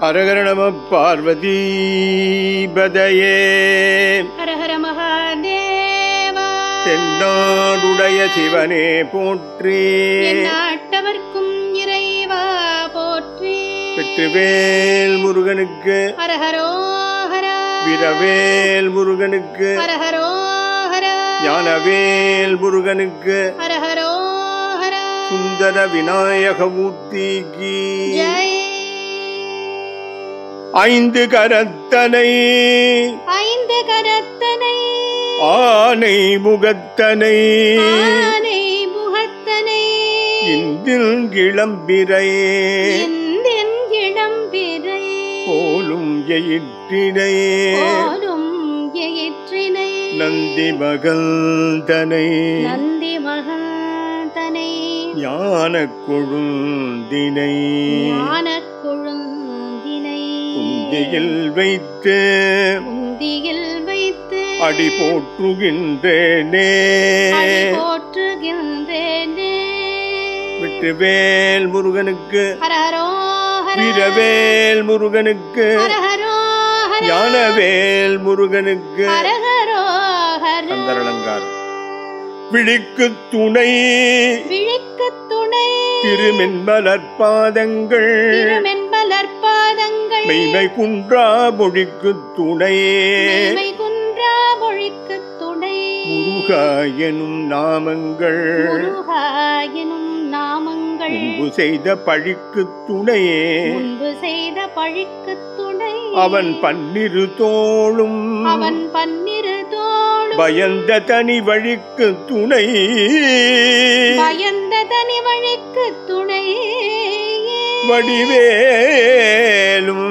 அரகர நம பார்வதீபதையே ஹர ஹர மகாதேவா தென்னாடுடைய சிவனே போற்றி என் நாட்டவர்க்கும் இறைவா போற்றி வெற்றிவேல் முருகனுக்கு ஹரஹரோஹரா விரவேல் முருகனுக்கு ஹரஹரோஹரா ஞானவேல் முருகனுக்கு ஹரஹரோஹரா சுந்தர விநாயகமூர்த்திக்கு ஜெய் ஐந்து கரத்தனை ஐந்து கரத்தனை ஆனை முகத்தனை ஆனை முகத்தனை இந்தில் கிளம்பிரை இந்தின் இளம்பிறை போலும் எயிற்றினை போலும் எயிற்றினை நந்தி மகந்தனை நந்தி மகந்தனை ஞான கொழுந்தினை ஞானக் கொழுந்தினை குந்தியில் வைத்து முந்தியில் வைத்து அடி போற்றுகின்றேனே அடி போற்றுகின்றேனே விட்டுவேல் முருகனுக்கு ஹரஹரோஹர வீரவேல் முருகனுக்கு ஹரஹரோஹர ஞானவேல் முருகனுக்கு ஹரஹரோஹர அந்தரலங்காரம் விழிக்கு துணை விழிக்குத் துணை திருமென்மலர் பாதங்கள் திருமென்பலர் பாதங்கள் மெய்மை குன்றா மொழிக்கு துணை மெய்மை குன்றா மொழிக்குத் துணை முருகா எனும் நாமங்கள் முருகா எனும் நாமங்கள் முன்பு செய்த பழிக்கு துணையே முன்பு செய்த பழிக்குத் துணை அவன் பன்னிரு தோளும் அவன் பன்னிரு தோளும் பயந்த தனி வழிக்கு துணை பயந்த தனி வழிக்கு துணை வடிவேலும்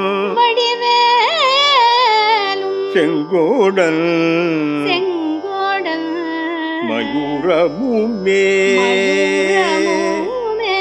வடிவேலும் செங்கோடன் செங்கோடன் மயூரமுமே மயூரமுமே.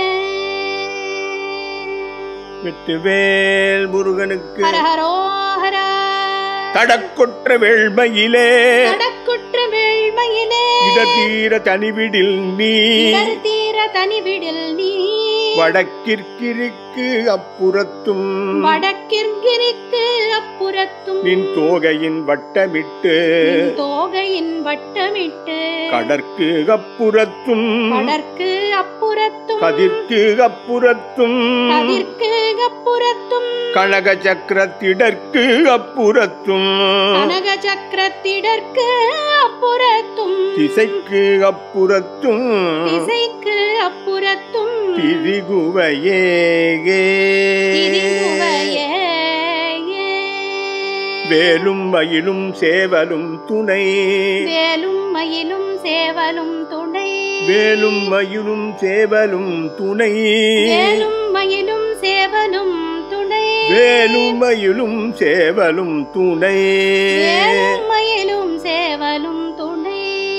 வெட்டுவேல் முருகனுக்கு ஹரஹரோஹரா தடக்கொற்ற வேள்மையிலே கடக்குற்ற வேள்மையிலே இடதீர தனிவிடில் நீ இடர் தீர தனிவிடில் நீ வடக்கிற்கிருக்கு அப்புறத்தும் வடக்கிற்கிரிக்கு அப்புறத்தும் நின் தோகையின் வட்டமிட்டு நின் தோகையின் வட்டமிட்டு கடற்கு அப்புறத்தும் கடற்கு அப்புறத்தும் கதிர்க்கு அப்புறத்தும் கதிர்க்கு அப்புறத்தும் கனக சக்கரத்திடற்கு அப்புறத்தும் கனக சக்கரத்திடற்கு அப்புறத்தும் திசைக்கு அப்புறத்தும் திசைக்கு அப்புறத்தும் திரிகுவையே திரிகுவையே. வேலும் மயிலும் சேவலும் துணை வேலும் மயிலும் சேவலும் துணை வேலும் மயிலும் சேவலும் துணை வேலும் மயிலும் சேவலும் துணை வேலும் மயிலும் சேவலும் துணை வேலும் மயிலும் சேவலும் துணை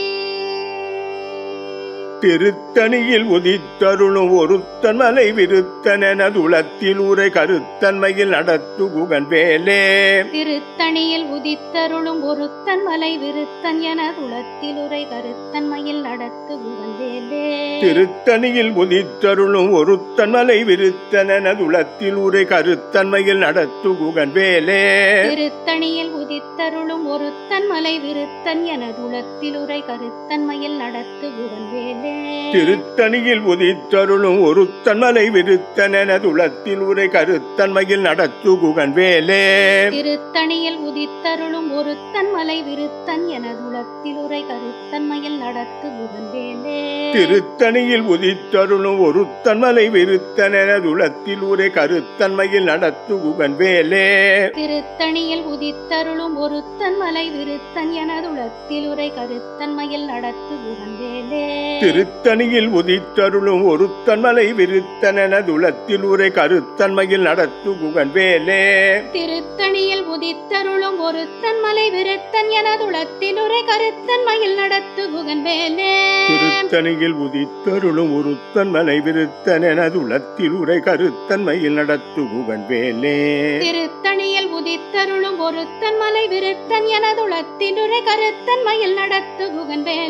திருத்தணியில் உதித்தருளும் ஒருத்தன் மலை விருத்தன் எனதுளத்தில் உரை கருத்தன்மையில் நடத்து குகன் வேலே திருத்தணியில் உதித்தருளும் ஒருத்தன் மலை விருத்தன் என துளத்தில் உரை கருத்தன்மையில் நடத்து குகந்தேலே திருத்தணியில் உதித்தருளும் ஒருத்தன் மலை விருத்தன் எனதுளத்தில் உரை கருத்தன்மையில் நடத்து குகன் வேலே திருத்தணியில் உதித்தருளும் ஒருத்தன் மலை விருத்தன் என துளத்தில் உரை கருத்தன்மையில் நடத்து குகந்தேலே திருத்தணியில் உதித்தருளும் ஒருத்தன் மலை விருத்தன் எனதுளத்தில் உரை கருத்தன்மையில் நடத்து குகன் வேலே திருத்தணியில் உதித்தருளும் ஒருத்தன் மலை விருத்தன் என துளத்தில் உரை கருத்தன்மையில் நடத்து குகந்தேலே திருத்தணியில் உதித்தருளும் ஒருத்தன் மலை விருத்தன் எனதுளத்தில் உரை கருத்தன்மையில் நடத்து குகன் வேலே திருத்தணியில் உதித்தருளும் ஒருத்தன் மலை விருத்தன் எனதுளத்தில் உரை கருத்தன்மையில் நடத்து குகந்தேலே திருத்தணியில் உதித்தருளும் ஒருத்தன் மலை விருத்தன் எனதுளத்தில் உரை கருத்தன்மையில் நடத்து குகன் வேலே திருத்தணியில் உதித்தருளும் ஒருத்தன் மலை விருத்தன் எனதுளத்தில் உரை கருத்தன்மையில் நடத்து குகன் வேலே திருத்தணியில் உதித்தருளும் ஒருத்தன் மலை விருத்தன் எனதுளத்தில் உரை கருத்தன்மையில் நடத்து குகன் வேலே திருத்தணியில் உதித்தருளும் ஒருத்தன் மலை விருத்தன் எனதுளத்தில் உரை கருத்தன்மையில் நடத்து குகன் வேலே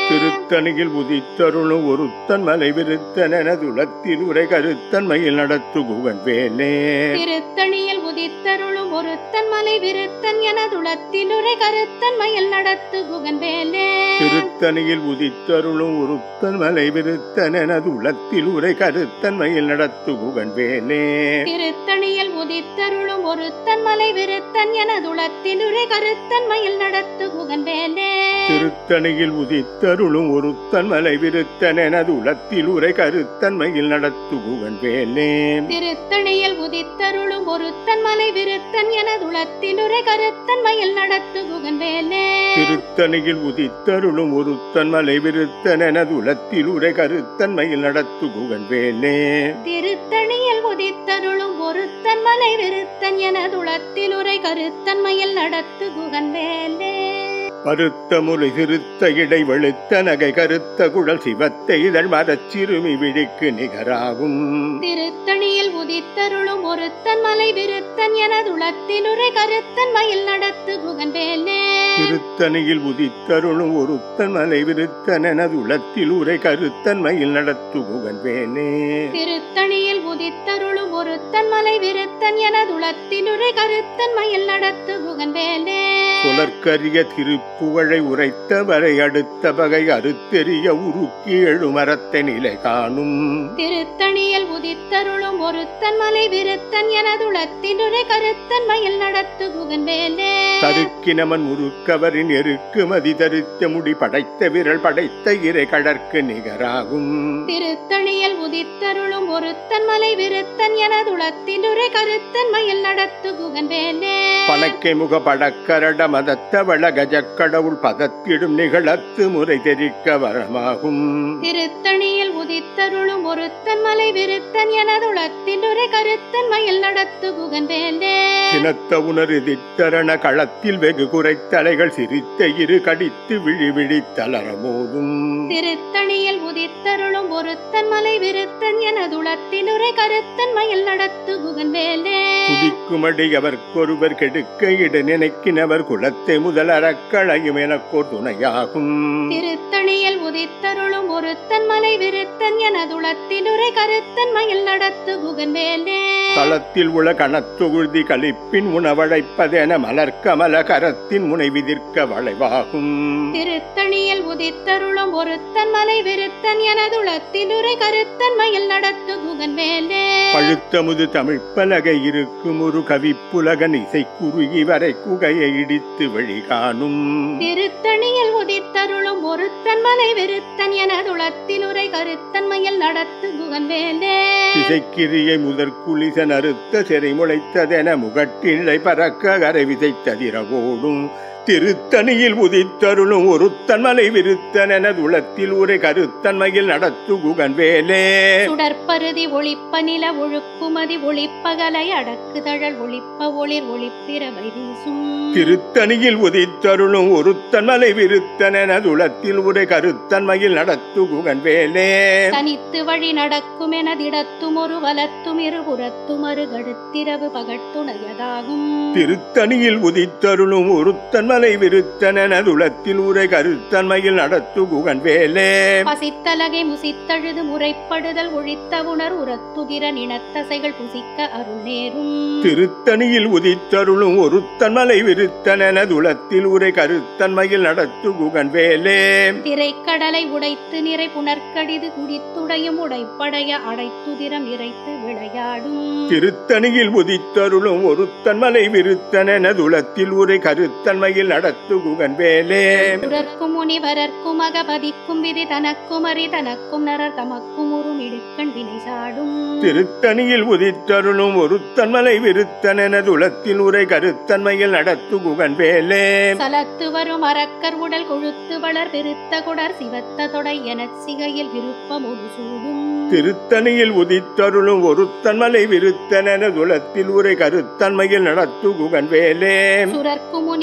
திருத்தணியில் உதித்தருளும் ஒருத்தன் மலை விருத்தனதுளத்தில் உரை கருத்தன்மையில் நடத்துகுவன் வேலே திருத்தணியில் உதித்தருளும் ஒருத்தன் மலை விருத்தன் எனதுளத்தில் உரை கருத்தன் மயில் நடத்து குகன் வேலே திருத்தணியில் உதித்தருளும் ஒருத்தன் மலை விருத்தனதுளத்தில் உரை கருத்தன்மையில் நடத்துகுவன் வேலே திருத்தணியில் உதித்தருளும் ஒருத்தன் மலை விருத்தன் எனதுளத்தில் உரை கருத்தன் மயில் நடத்து குகன் வேலே திருத்தணியில் உதித்தருளும் ஒருத்தன் மலை விருத்தனதுளத்தில் உரை கருத்தன்மையில் நடத்துகுவன் வேலே திருத்தணியில் உதித்தருளும் ஒருத்தன் மலை விருத்தன் எனதுளத்தில் உரை கருத்தன் மயில் நடத்து குகன் வேலே திருத்தணியில் உதித்தருளும் ஒருத்தன் மலை விருத்தனதுளத்தில் உரை கருத்தன்மையில் நடத்துகுவன் வேலே திருத்தணியில் உதித்தருளும் ஒருத்தன் மலை விருத்தன் எனதுளத்தில் உரை கருத்தன் மயில் நடத்து குகன் வேலே பருத்த முலை சிறுத்த இடை வெளுத்த நகை கருத்த குழல் சிவத்த இதழ் மரச் சிறுமி விழிக்கு நிகராகும் திருத்தணியில் உதித்தருளும் ஒருத்தன் மலை விருத்தன் எனதுளத்தில் உரை கருத்தன் மயில் நடத்து குகன் வேலே திருத்தணியில் உதித்தருளும் ஒருத்தன் மலை விருத்தனது உளத்தில் உரை கருத்தன் மயில் நடத்துகுவன் வேனே திருத்தணியில் உதித்தருளும் ஒருத்தன் மலை விருத்தன் எனதுளத்தில் உரை கருத்தன் மயில் நடத்து குகன் வேலே புலர்க்கரிய திருப்புகழை உரைத்தவரை அடுத்த வகை அறுத்தெறிய உருக்கி எழுமரத்தை நிலை காணும் திருத்தணியில் உதித்தருளும் ஒருத்தன் மலை விருத்தன் எனதுளத்தில் உரை கருத்தன் மயில் நடத்து குகன் வேலே தருக்கினமன் முறுக்கவரின் எருக்கு மதி தரித்த முடி படைத்த விரல் படைத்த இறை கடற்கு நிகராகும் திருத்தணியில் உதித்தருளும் ஒருத்தன் மலை விருத்தன் எனதுளத்தில் உரை கருத்தன் மயில் நடத்து குகன் வேலே பணக்கை முக படக்கரட மதத்த வள கஜக்கடவுள் பதத்திடும் நிகழத்து முறை தெரிக்க வரமாகும் திருத்தணியில் உதித்தருளும் ஒருத்தன் மலை விருத்தன் எனதுளத்தில் உரை கருத்தன் மயில் நடத்து குகன் வேலே சினத்த உணரு தித்தரண களத்தில் வெகு குறைத்தலைகள் சிரித்த இரு கடித்து விழி விழி தளரமோதும் திருத்தணியில் உதித்தருளும் ஒருத்தன் மலை விருத்தன் எனதுளத்தில் உரை கருத்தன் மயில் நடத்து குகன் வேலே துதிக்குமடி அவர்க்கொருவர் கெடுக்க இட நினைக்கினவர் குலத்தை முதல் அறக்களையும் எனக்கோர் துணையாகும் திருத்தணியில் உதித்தருளும் ஒருத்தன் மலை விருத்தன் எனதுளத்தில் உரை கருத்தன் மயில் நடத்து குகன் வேலே தளத்தில் உள கணத்தொகுதி கழிப்பின் உணவழைப்பதென மலர்க்கமல கரத்தின் முனை விதிர்க்க வளைவாகும் திருத்தணியில் உதித்தருளும் ஒருத்தன் மலை விருத்தன் எனதுளத்தில் உரை கருத்தன் மயில் நடத்து குகன் வேலே பழுத்தமுது தமிழ் பலகை இருக்கும் ஒரு கவிப்புலகன் இசை குறுகி வரை குகையை இடித்து வழி காணும் திருத்தணியில் உதித்தருளும் ஒருத்தன் மலை விருத்தன் எனதுளத்தில் உரை கருத்தன் மயில் நடத்து குகன் வேலே திசைக்கிரியை முதற் குளிசன் அறுத்த செறை முளைத்ததென முகட்டிலை பறக்க கரை விதைத்ததிரவோடும் திருத்தணியில் உதித்தருளும் ஒரு தன்மலை விருத்தனது உளத்தில் ஒரு கருத்தன்மையில் நடத்து குகன் வேலே சுடற்பருதி ஒளிப்ப நில ஒழுக்குமதி ஒளிப்பகலை அடக்குதழல் ஒளிப்ப ஒளிர் ஒளிப்பிறவை வீசும் திருத்தணியில் உதித்தருளும் ஒரு தன்மலை விருத்தனது உளத்தில் ஒரு கருத்தன்மையில் நடத்து குகன் வேலே தனித்து வழி நடக்கும் எனதிடத்தும் ஒரு வலத்தும் இருபுறத்தும் அருகடுத்திரவு பகட்டுணையதாகும் திருத்தணியில் உதித்தருளும் ஒரு தன்மலை விருத்தனது உளத்தில் உரை கருத்தன்மையில் நடத்து குகன் வேலே பசித்தலகை முசித்தழுது முறைப்படுதல் ஒழித்த உணர் உரத்துதிர நினத்தசைகள் புசிக்க அருள் நேரும் திருத்தணியில் உதித்தருளும் ஒரு தன்மலை விருத்தனது உளத்தில் உரை கருத்தன்மையில் நடத்து குகன் வேலே திரைக்கடலை உடைத்து நிறை புனர்க்கடிது குடித்துடையும் உடைப்படைய அடைத்துதிரம் இறைத்து விளையாடும் திருத்தணியில் உதித்தருளும் ஒரு தன்மலை விருத்தனது உளத்தில் உரை கருத்தன்மையில் நடத்து குகன் வேலே சுரர்க்கும் முனிவரர்க்கும் அகபதிக்கும் விதி தனக்கும் அறி தனக்கும் நரர் தமக்கும் உறும் இடுக்கண் வினை சாடும் திருத்தணியில் உதித்தருளும் ஒரு தன்மலை விருத்தனது உளத்தில் உரை கருத்தன்மையில் நடத்து குகன் வேலே சலத்து வரும் அரக்கர் உடல் கொழுத்து வளர் பெருத்த குடர் சிவத்த தொடை எனச் சிகையில் விருப்பம் ஒரு சூடும் திருத்தணியில் உதித்தருளும் ஒரு தன்மலை விருத்தனது உளத்தில் உரை கருத்தன்மையில் நடத்து குகன் வேலே சுரர்க்கும் முனிவரர்க்கும்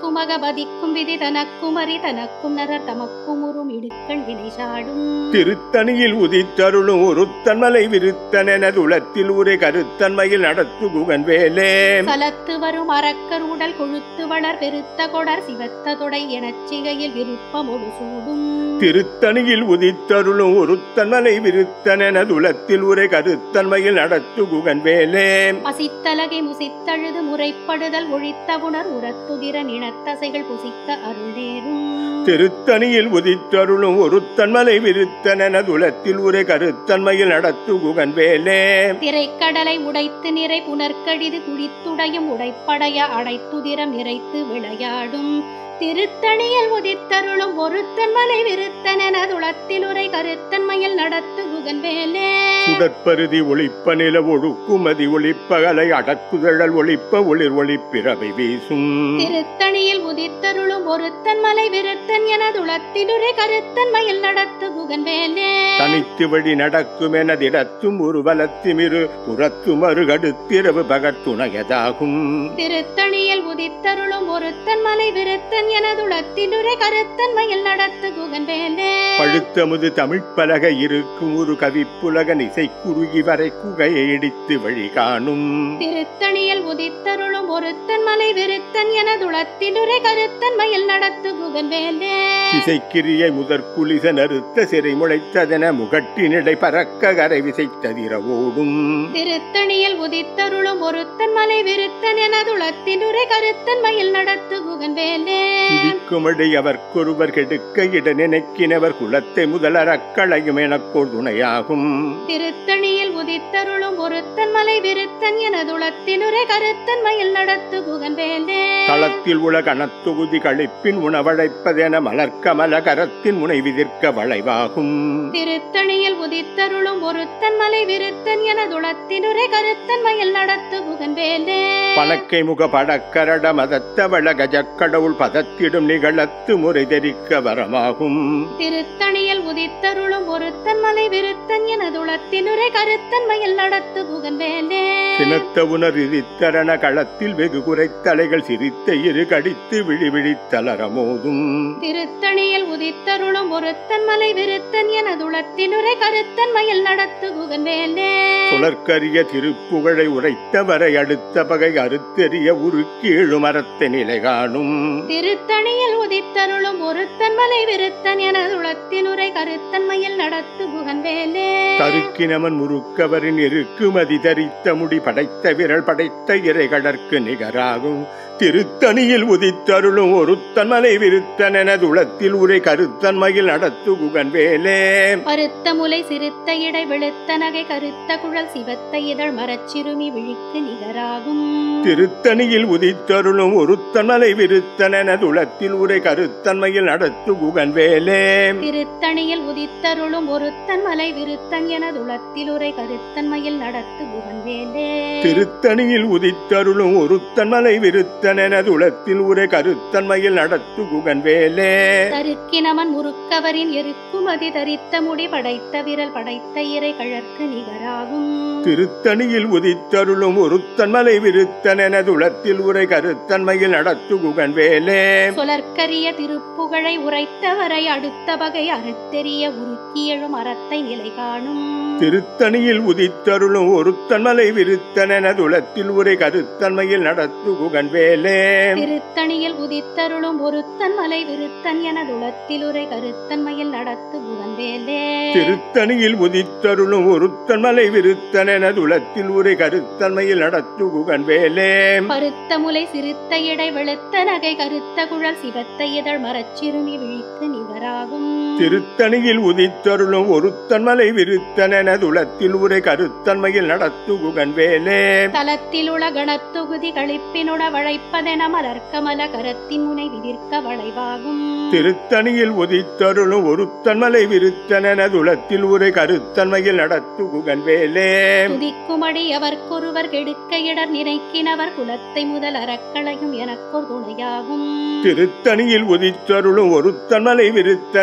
தனக்கும் அகபதிக்கும் விதி தனக்கும் அறி தனக்கும் நரர் தமக்கும் உறும் இடுக்கண் வினை சாடும் திருத்தணியில் உதித்தருளும் ஒருத்தன்மலை விருத்தனெனது உளத்தில் உரை கருத்தன்மையில் நடத்து குகன் வேலே சலத்து வரும் அரக்கர் உடல் கொழுத்து வளர் பெருத்த கொடர் சிவத்த தொடை எனச் சிகையில் விருப்பமொடு சூடும் திருத்தணியில் உதித்தருளும் ஒருத்தன்மலை விருத்தனெனது உளத்தில் உரை கருத்தன்மையில் நடத்து குகன் வேலே அசித்தலகை முசித்தழுது முறைப்படுதல் ஒழித்தவுணர் உரத்துதிர நினத்தசைகள் புசிக்க அருள் நேரும் திருத்தணியில் உதித்தருளும் ஒருத்தன்மலை விருத்தனெனது உளத்தில் உரை கருத்தன்மையில் நடத்து குகன் வேலே திரைக்கடலை உடைத்து நிறை புனர்கடிது குழித்துடையும் உடைப்படைய அடைத்துதிரம் நிறைத்து விளையாடும் திருத்தணியில் உதித்தருளும் ஒருத்தன் மலை விருத்தனென துளத்தில் உரை கருத்தன்மையில் நடத்து குகன் வேலே சுடற்பருதி ஒளிப்ப நில ஒழுக்குமதி ஒளிப்பகலை அடக்குதழல் ஒளிப்ப ஒளிர் ஒளிப்பிறவை வீசும் திருத்தணியில் உதித்தருளும் ஒருத்தன் மலை விருத்தன் என துளத்தில் உரை கருத்தன்மையில் நடத்து குகன் வேலே தனித்து வழி நடக்கும் எனதிடத்தும் ஒரு வலத்திமிரு புறத்தும் அருகடுத்திரவு பகத்துணையதாகும் திருத்தணியில் உதித்தருளும் ஒருத்தன் மலை விருத்தன் என துளத்தில் உரை கருத்தன்மையில் நடத்து குகன் வேலே பழுத்தமுது தமிழ்ப் பலகை இருக்கும் ஒரு கவிப்புலகன் இசைக்குருகி வரை குகையை இடித்து வழி காணும் திருத்தணியில் உதித்தருளும் ஒருத்தன் மலை விருத்தன் என துளத்தில் உரை கருத்தன்மையில் நடத்து குகன் வேலே திசைக்கிரியை முதற் குளிச நறுத்த சிறை முளைத்ததென முகட்டினிடை பறக்க கரை விசைத்ததிர ஓடும் திருத்தணியில் உதித்தருளும் ஒருத்தன் மலை விருத்தன் என துளத்தில் உரை கருத்தன்மையில் நடத்து குகன் வேலே துதிக்குமடி அவர்க்கொருவர் கெடுக்க இட நினைக்கினவர் குலத்தை முதலறக்களையும் எனக்கோர் துணையாகும் திருத்தணியில் உதித்தருளும் ஒருத்தன் மலை விருத்தன் என துளத்தில் உரை கருத்தன்மையில் நடத்து குகன் வேலே களத்தில் உல கணத்தொகுதி கழிப்பின் உணவழைப்பதென மலர்க்கமல கரத்தின் முனை விதிர்க்க வளைவாகும் திருத்தணியில் உதித்தருளும் ஒருத்தன் மலை விருத்தன் என துளத்தில் உரை கருத்தன்மையில் நடத்து குகன் வேலே பணக்கை முக படக்கரட மதத்தவள கஜக்கடவுள் பதத்திடும் நிகழத்து முறை தெரிக்க வரமாகும் திருத்தணியில் உதித்தருளும் ஒருத்தன் மலை விருத்தன் என துளத்தில் உரை கருத்தன்மையில் நடத்து குகன் வேலே சினத்த உணர் இரித்தரண களத்தில் வெகு குறைத்தலைகள் சிரித்த இரு கடித்து விழி விழித்தளர மோதும் திருத்தணியில் உதித்தருளும் ஒருத்தன் மலை விருத்தன் என துளத்தில் உரை கருத்தன்மையில் நடத்து குகன் வேலே சுழற்கரிய திருப்புகழை உரைத்தவரை அடுத்த பகை அறுத்தெறிய உருக்கீழு மரத்தை நிலை காணும் திருத்தணியில் உதித்தருளும் ஒருத்தன் மலை விருத்தன் என துளத்தில் உரை கருத்தன்மையில் நடத்து குகன் வேலே தருக்கினமன் முறுக்கவரின் இருக்குமதி தரித்த முடி படைத்த விரல் படைத்த இறைகடற்கு நிகராகும் திருத்தணியில் உதித்தருளும் ஒருத்தன் மலை விருத்தன் எனது உளத்தில் உரை கருத்தன்மையில் நடத்து குகன் வேலே பருத்த முலை சிறுத்த இடை வெளுத்த நகை கருத்த குழல் சிவத்த இதழ் மரச்சிறுமி விழிக்கு நிகராகும் திருத்தணியில் உதித்தருளும் ஒருத்தன் மலை விருத்தன் எனது உளத்தில் உரை கருத்தன்மையில் நடத்து குகன் வேலே திருத்தணியில் உதித்தருளும் ஒருத்தன் மலை விருத்தன் என துளத்தில் உரை கருத்தன்மையில் நடத்து குகன் வேலே திருத்தணியில் உதித்தருளும் ஒருத்தன் மலை விருத்தன் எனது உளத்தில் உரை கருத்தன்மையில் நடத்து குகன் வேலே தருக்கினமன் முறுக்கவரின் எருக்குமதி தரித்த முடி படைத்த விரல் படைத்த இறை கழற்கு நிகராகும் திருத்தணியில் உதித்தருளும் ஒருத்தன் மலை விருத்தன் எனது உளத்தில் உரை கருத்தன்மையில் நடத்து குகன் வேலே சொலற்கரிய திருப்புகழை உரைத்தவரை அடுத்த வகை அறுத்தெறிய உருக்கி எழும் அறத்தை நிலை காணும் திருத்தணியில் உதித்தருளும் ஒருத்தன் மலை விருத்தன் எனது உளத்தில் உரை கருத்தன்மையில் நடத்து குகன் வேலே திருத்தணியில் உதித்தருளும் ஒருத்தன் மலை விருத்தன் என துளத்தில் உரை கருத்தன்மையில் நடத்து குகன் வேலே திருத்தணியில் உதித்தருளும் ஒருத்தன் மலை விருத்தன் எனது உளத்தில் உரை கருத்தன்மையில் நடத்து குகன் வேலே பருத்த முலை சிறுத்த இடை வெளுத்த நகை கருத்த குழல் சிவத்த இதழ் மரச்சிறுமி விழிக்கு நிகராகும் திருத்தணியில் உதித்தருளும் ஒருத்தன் மலை விருத்தன் எனது உளத்தில் உரை கருத்தன்மையில் நடத்து குகன் வேலே தலத்திலுள கணத்தொகுதி களிப்பினுட வளைப்பதென மலர்க்கமல கரத்தின் முனை விதிர்க்க வளைவாகும் திருத்தணியில் உதித்தருளும் ஒருத்தன் மலை விருத்தன் எனது உளத்தில் உரை கருத்தன்மையில் நடத்து குகன் வேலே துதிக்குமடி அவர்க்கொருவர் கெடுக்க இடர் நினைக்கினவர் குலத்தை முதல் அறக்களையும் எனக்கொரு துணையாகும் திருத்தணியில் உதித்தருளும் ஒருத்தன் மலை விருத்தன் எனது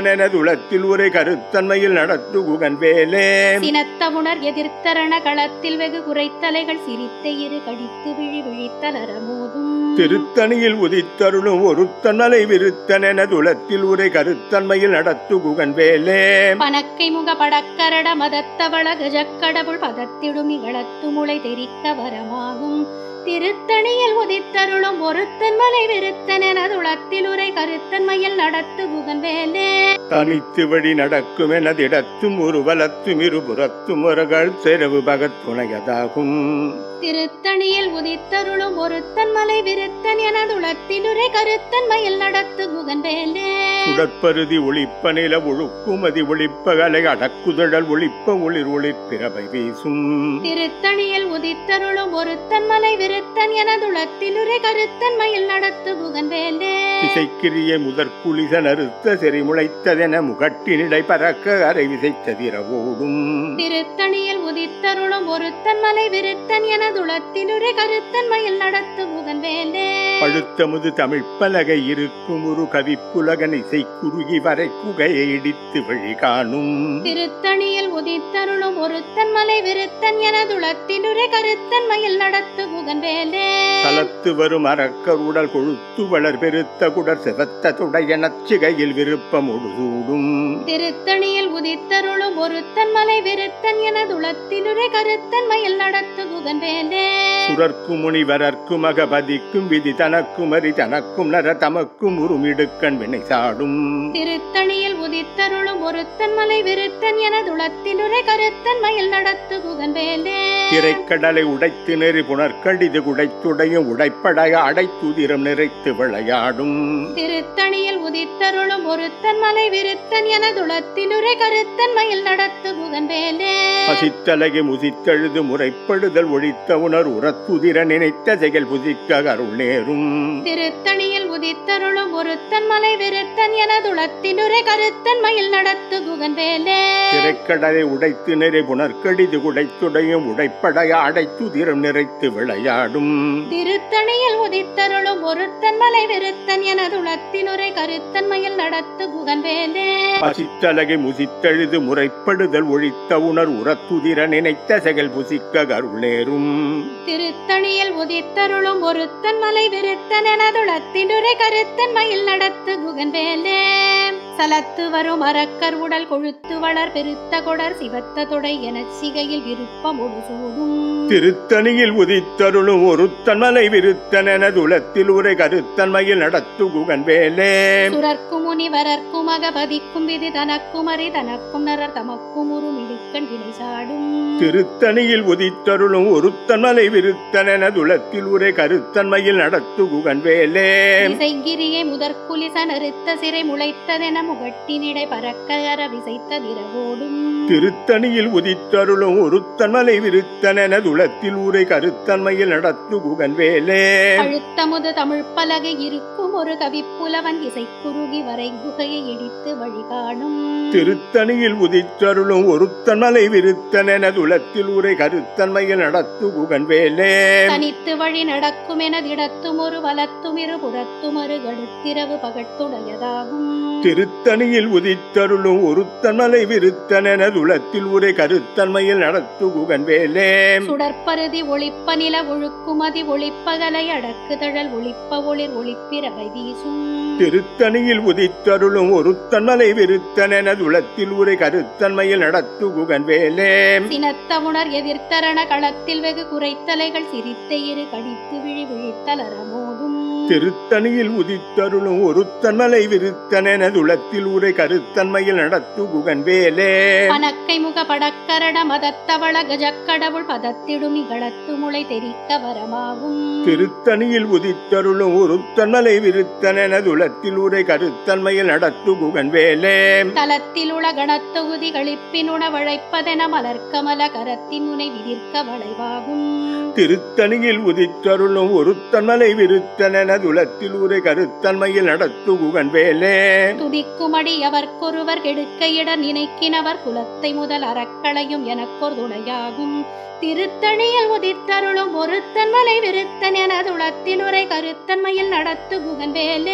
உளத்தில் உரை கருத்தன்மையில் நடத்து குகன் வேலே சினத்தவுணர் எதிர்த்தரண களத்தில் வெகு குறைத்தலைகள் சிரித்த இரு கடித்து விழி விழித்தலர மோதும் திருத்தணியில் உதித்தருளும் ஒருத்தன்மலை விருத்தனென துளத்தில் உரை கருத்தன்மையில் நடத்து குகன் வேலே பனக்கை முக படக்கரட மதத்தவள கஜக்கடவுள் பதத்திடும் இகளத்து முளை தெரிக்க வரமாகும் திருத்தணியில் உதித்தருளும் ஒருத்தன் மலை விருத்தன் எனதுளத்தில் உரை கருத்தன்மையில் நடத்து குகன் வேலே தனித்து வழி நடக்கும் எனதிடத்தும் ஒரு வலத்தும் இருபுறத்தும் ஒருகள் செரவு பகத்துணையதாகும் திருத்தணியில் உதித்தருளும் ஒருத்தன் மலை விருத்தன் எனதுளத்தில் உரை கருத்தன்மையில் நடத்து குகன் வேலே சுடற்பருதி ஒளிப்ப நில ஒழுக்குமதி ஒளிப்பகலை அடக்குதழல் ஒளிப்ப ஒளிர் ஒளிப்பிறவை வீசும் திருத்தணியில் உதித்தருளும் ஒருத்தன் மலை விருத்தன் எனதுளத்தில் உரை கருத்தன்மையில் நடத்து குகன் வேலே திசைக்கிரிய முதற்குளிச நறுத்த செறி முளைத்ததென முகட்டினிடை பறக்க அரை விசைத்ததிர ஓடும் திருத்தணியில் உதித்தருளும் ஒருத்தன் மலை விருத்தன் எனதுளத்தில் உரை கருத்தன்மையில் நடத்து குகன் வேலே பழுத்தமுது தமிழ் பலகை இருக்கும் ஒரு கவிப்புலகன் இசை குறுகி வரை குகையை இடித்து வழி காணும் திருத்தணியில் உதித்தருளும் ஒருத்தன் மலை விருத்தன் எனதுளத்தில் உரை கருத்தன்மையில் நடத்து குகன் வேலே தலத்து வரும் அரக்கர் உடல் கொழுத்து வளர் பெருத்த குடர் செவத்த துடையனச் சிகையில் விருப்பம் ஒடுசூடும் திருத்தணியில் உதித்தருளும் ஒருத்தன் மலை விருத்தன் எனதுளத்தில் உரை கருத்தன்மையில் நடத்து குகன் வேலே சுரர்க்கு முனிவரர்க்கும் அகபதிக்கும் விதி தனக்கும் அரி தனக்கும் நர தமக்கும் உருமிடுக்கண் வினை சாடும் திருத்தணியில் உதித்தருளும் ஒருத்தன் மலை விருத்தன் எனதுளத்தில் உரை கருத்தன்மையில் நடத்து குகன் வேலே திரைக்கடலை உடைத்து நெறி புனர்கடிது குடைத்துடையும் உடைப்படைய அடைத்துதிரம் நிறைத்து விளையாடும் திருத்தணியில் உதித்தருளும் ஒருத்தன் மலை விருத்தன் எனதுளத்தில் உரை கருத்தன்மையில் நடத்து குகன் வேலே பசித்தலகி முசித்தெழுது முறைப்படுதல் ஒழித்த உணர் உரத்துதிர நினைத்த செயல் புதிக்க அருள் நேரும் திருத்தணியில் உதித்தருளும் ஒருத்தன் மலை விருத்தன் எனதுளத்தில் உரை கருத்தன்மையில் நடத்து குகன் வேலே திரைக்கடலை உடைத்து நெறி புனர்கடிது குடைத்துடையும் உடைப்படைய அடைத்துதிரம் நிறைத்து விளையாடும் திருத்தணியில் உதித்தருளும் ஒருத்தன் மலை விருத்தன் எனதுளத்தில் உரை கருத்தன்மையில் நடத்து குகன் வேலே பசித்தலகை முசித்தெழுது முறைப்படுதல் ஒழித்த உணர் உரத்துதிர நினைத்த செயல் புசிக்க அருள் நேரும் திருத்தணியில் உதித்தருளும் ஒருத்தன் மலை விருத்தன் எனதுளத்தில் உரை கருத்தன்மையில் நடத்து குகன் வேலே சலத்து வரும் அரக்கர் உடல் கொழுத்து வளர் பெருத்த கொடர் சிவத்த தொடை எனச் சிகையில் விருப்பம் சூடும் திருத்தணியில் உதித்தருளும் ஒருத்தன் மலை விருத்தனென துளத்தில் உரை கருத்தன்மையில் நடத்து குகன் வேலே சுரர்க்கும் முனிவரர்க்கும் அகபதிக்கும் விதி தனக்கும் அறி தனக்கும் நரர் தமக்கும் ஒரு மிடுக்கண் வினை சாடும் திருத்தணியில் உதித்தருளும் ஒருத்தன் மலை விருத்தனென துளத்தில் உரை கருத்தன்மையில் நடத்து குகன் வேலே இசைங்கிரியை முதற்குலிச நறுத்த சிறை முளைத்ததென முகட்டினிடை பறக்க அற விசைத்த திரவோடும் திருத்தணியில் உதித்தருளும் ஒருத்தன் மலை விருத்தனென துளத்தில் உரை கருத்தன்மையில் நடத்து குகன் வேலே அழுத்தமுது தமிழ் பலகை இருக்கும் ஒரு கவிப்புலவன் இசை குறுகி வரை குகையை இடித்து வழிகாணும் திருத்தணியில் உதித்தருளும் ஒருத்தன் மலை விருத்தனென துளத்தில் உரை கருத்தன்மையில் நடத்து குகன் வேலே தனித்து வழி நடக்கும் எனதிடத்தும் ஒரு வலத்தும் இரு புறத்தும் ஒரு கடுத்திரவு பகட்டுடையதாகும் திருத்தணியில் உதித்தருளும் ஒருத்தன் மலை விருத்தனென துளத்தில் உரை கருத்தன்மையில் நடத்து குகன் வேலே சுடற்பருதி ஒளிப்ப நில ஒழுக்குமதி ஒளிப்பகலை அடக்கு தழல் ஒளிப்ப ஒளிர் ஒளிப்பிறவை வீசும் திருத்தணியில் உதித்தருளும் ஒருத்தன் மலை விருத்தனென துளத்தில் உரை கருத்தன்மையில் நடத்து குகன் வேலே சினத்தவுணர் எதிர்த்தரண களத்தில் வெகு குறைத்தலைகள் சிரித்த இரு கடித்து விழி விழித்தலர மோதும் திருத்தணியில் உதித்தருளும் ஒருத்தன் மலை விருத்தனென துளத்தில் உரை கருத்தன்மையில் நடத்து குகன் வேலே பனக்கை முக படக்கரட மதத்தவள கஜக்கடவுள் பதத்திடும் இகளத்து முளை தெரிக்க வரமாகும் திருத்தணியில் உதித்தருளும் ஒருத்தன் மலை விருத்தனென துளத்தில் உரை கருத்தன்மையில் நடத்து குகன் வேலே தலத்தில் உள கணத்தொகுதி களிப்பினுண வழைப்பதென மலர்க்கமல கரத்தின் முனை விதிர்க்க வளைவாகும் திருத்தணியில் உதித்தருளும் ஒருத்தன் மலை விருத்தனென துளத்தில் உரை கருத்தன்மையில் நடத்து குகன் வேலே துதிக்குமடி அவர்க்கொருவர் கெடுக்க இட நினைக்கினவர் குலத்தை முதல் அறக்களையும் எனக்கொரு துணையாகும் திருத்தணியில் உதித்தருளும் ஒருத்தன் மலை விருத்தன் எனதுளத்தில் உரை கருத்தன்மையில் நடத்து குகன் வேலே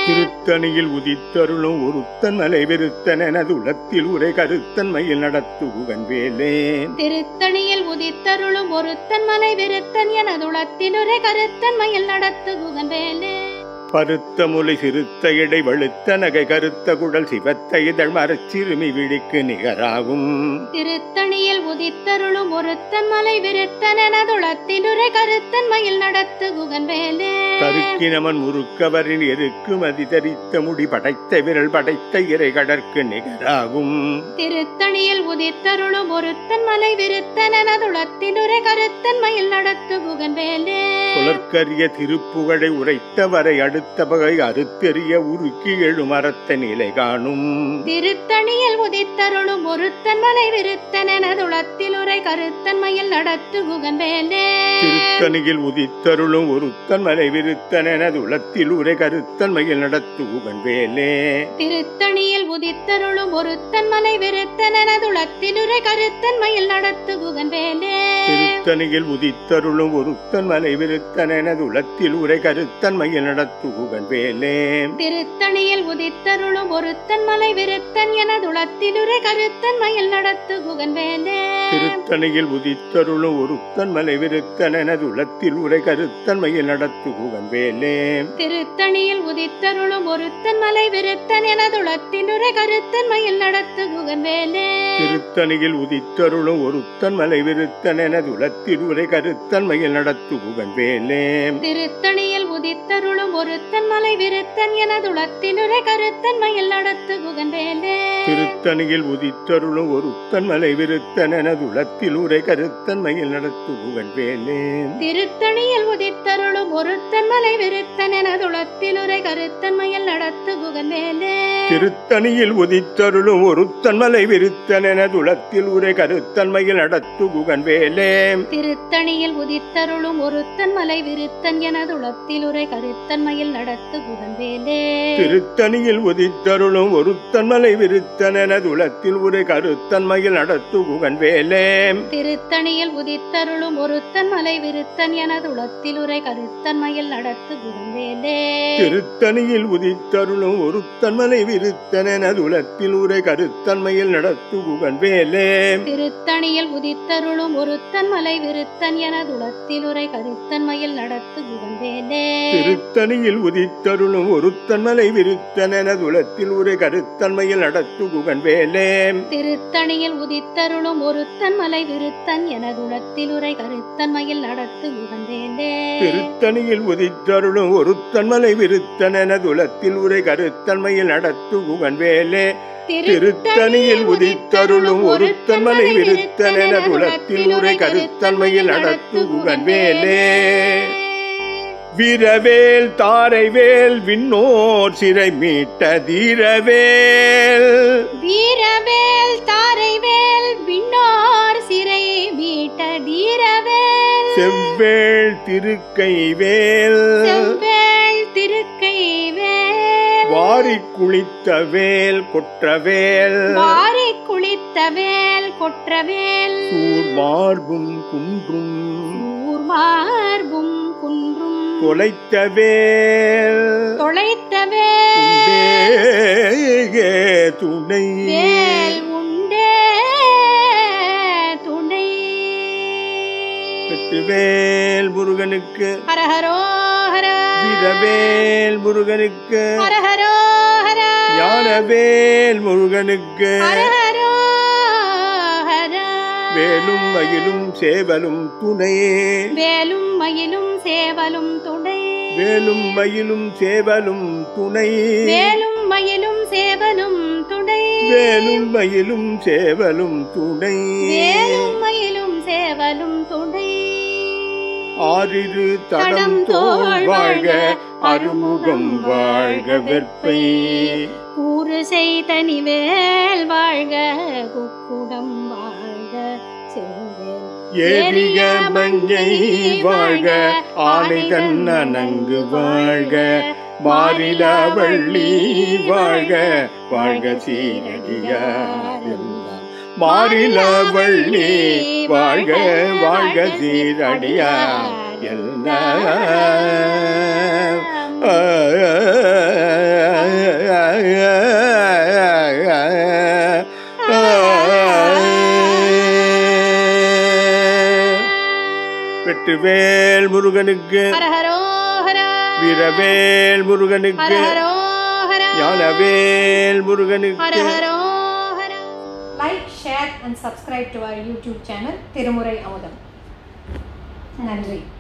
திருத்தணியில் உதித்தருளும் ஒருத்தன் மலை விருத்தன் எனது உளத்தில் உரை கருத்தன்மையில் நடத்துகுவன் வேலே திருத்தணியில் உதித்தருளும் ஒருத்தன் மலை விருத்தன் எனதுளத்தினுரை கருத்தன் மயில் நடத்து குகன் வேலே பருத்த முலை சிறுத்த இடை வழுத்த நகை கருத்த குடல் சிவத்த இதழ் மரச்சிறுமி விழிக்கு நிகராகும் திருத்தணியில் உதித்தருளும் ஒருத்தன் மலை விருத்தன் எனதுளத்தினுரை கருத்தன் மயில் நடத்து குகன் வேலே தருக்கினமன் முறுக்கவரின் எருக்கு மதி தரித்த முடி படைத்த விரல் படைத்த இறை கடற்கு நிகராகும் திருத்தணியில் உதித்தருளும் ஒருத்தன் மலை விருத்தன் எனதுளத்தினுரை கருத்தன் மயில் நடத்து குகன் வேலே புலர்க்கரிய திருப்புகழை உரைத்தவரை அடுத்த பகை அறுத்தெறிய உருக்கி எழும் அறத்த நிலை காணும் திருத்தணியில் உதித்தருளும் ஒருத்தன் மலை விருத்தன் எனதுளத்தில் உரை கருத்தன் மயில் நடத்து குகன் வேலே திருத்தணியில் உதித்தருளும் ஒருத்தன் மலை விருத்தன் எனது உளத்தில் உரை கருத்தன்மையில் நடத்துகுவன் வேலே திருத்தணியில் உதித்தருளும் ஒருத்தன் மலை விருத்தன் எனதுளத்தில் உரை கருத்தன் மயில் நடத்து குகன் வேலே திருத்தணியில் உதித்தருளும் ஒருத்தன் மலை விருத்தன் எனது உளத்தில் உரை கருத்தன்மையில் நடத்துகுவன் வேலே திருத்தணியில் உதித்தருளும் ஒருத்தன் மலை விருத்தன் எனதுளத்தில் உரை கருத்தன் மயில் நடத்து குகன் வேலே திருத்தணியில் உதித்தருளும் ஒருத்தன் மலை விருத்தன் எனது உளத்தில் உரை கருத்தன்மையில் நடத்துகுவன் வேலே திருத்தணியில் உதித்தருளும் ஒருத்தன் மலை விருத்தன் எனதுளத்தில் உரை கருத்தன் மயில் நடத்து குகன் வேலே திருத்தணியில் உதித்தருளும் ஒருத்தன் மலை விருத்தன் எனது உளத்தில் உரை கருத்தன்மையில் நடத்துகுவன் வேலே திருத்தணியில் உதித்தருளும் ஒருத்தன் மலை விருத்தன் எனதுளத்தினுரை கருத்தன் மயில் நடத்து குகன் வேலே திருத்தணியில் உதித்தருளும் ஒருத்தன் மலை விருத்தன் எனது உளத்தில் உரை கருத்தன்மையில் நடத்துகுவன் வேலே திருத்தணியில் உதித்தருளும் ஒருத்தன் மலை விருத்தன் எனதுளத்திலுரை கருத்தன் மயில் நடத்து குகன் வேலே திருத்தணியில் உதித்தருளும் ஒருத்தன் மலை விருத்தன் எனது உளத்தில் உரை கருத்தன்மையில் நடத்துகுவன் வேலே திருத்தணியில் உதித்தருளும் ஒருத்தன் மலை விருத்தன் எனதுளத்திலுரை கருத்தன் மயில் நடத்து குகன் வேலே திருத்தணியில் உதித்தருளும் ஒருத்தன் மலை விருத்தன் எனது உளத்தில் உரை கருத்தன்மையில் நடத்துகுவன் வேலே திருத்தணியில் உதித்தருளும் ஒருத்தன் மலை விருத்தன் எனதுளத்திலுரை கருத்தன் மயில் நடத்து குகன் வேலே திருத்தணியில் உதித்தருளும் ஒருத்தன் மலை விருத்தன் எனது உளத்தில் உரை கருத்தன்மையில் நடத்துகுவன் வேலே திருத்தணியில் உதித்தருளும் ஒருத்தன் மலை விருத்தன் எனதுளத்திலுரை கருத்தன் மயில் நடத்து குகன் வேலே திருத்தணியில் உதித்தருளும் ஒருத்தன் மலை விருத்தன் எனது உளத்தில் உரை கருத்தன்மையில் நடத்துகுவன் வேலே திருத்தணியில் உதித்தருளும் ஒருத்தன் மலை விருத்தன் எனதுளத்திலுரை கருத்தன் மயில் நடத்து குகன் வேலே திருத்தணியில் உதித்தருளும் ஒருத்தன் மலை விருத்தன் எனது உளத்தில் உரை கருத்தன்மையில் நடத்துகுவன் வேலே திருத்தணியில் உதித்தருளும் ஒருத்தன் மலை விருத்தன் எனது உளத்தில் உரை கருத்தன்மையில் நடத்துகுவன் வேலே வீரவேல் தாரைவேல் விண்ணோர் சிறை மீட்ட தீரவேல் வீரவேல் தாரைவேல் விண்ணோர் சிறை மீட்ட தீரவேல் செவ்வேள் திருக்கைவேல் செவ்வேள் திருக்கை வேல் வாரி குளித்த வேல் கொற்றவேல் வாரி குளித்த வேல் கொற்றவேல் சூர் மார்பும் குன்றும் ஊர்மார்பும் குன்றும் தொலைத்த வேல் தொலைத்த வேல் உண்டே துணை வேல் உண்டே துணை வெட்டுவேல் முருகனுக்கு ஹரஹரோ ஹர வீரவேல் முருகனுக்கு ஹரஹரோ ஹர ஞானவேல் முருகனுக்கு ஹரஹரோ ஹர வேலும் மயிலும் சேவலும் துணையே வேலும் மயிலும் சேவலும் துணை வேலும் மயிலும் சேவலும் துணை வேலும் மயிலும் சேவலும் துணை வேலும் மயிலும் சேவலும் துணை வேலும் மயிலும் சேவலும் துணை ஆறிரு தடம் தோள் வாழ்க அருமுகம் வாழ்க வெற்பை கூறு செய்தனி வேல் வாழ்க குக்குடம் வாழ்க செவ்வேல் ஏறிய மஞ்சை வாழ்க ஆனைதன் நனங்கு வாழ்க மாறில வள்ளி வாழ்க வாழ்க சீரடியார் எல்லாம். மாறில வள்ளி வாழ்க வாழ்க சீரடியார் எல்லாம் ஆ, ஆ, ஆ, வெட்டுவேல் முருகனுக்கு ஹரஹரோஹரா வீரவேல் முருகனுக்கு ஹரஹரோஹரா ஞானவேல் முருகனுக்கு ஹரஹரோஹரா Like, share and subscribe to our YouTube channel திருமுறை அமுதம் நன்றி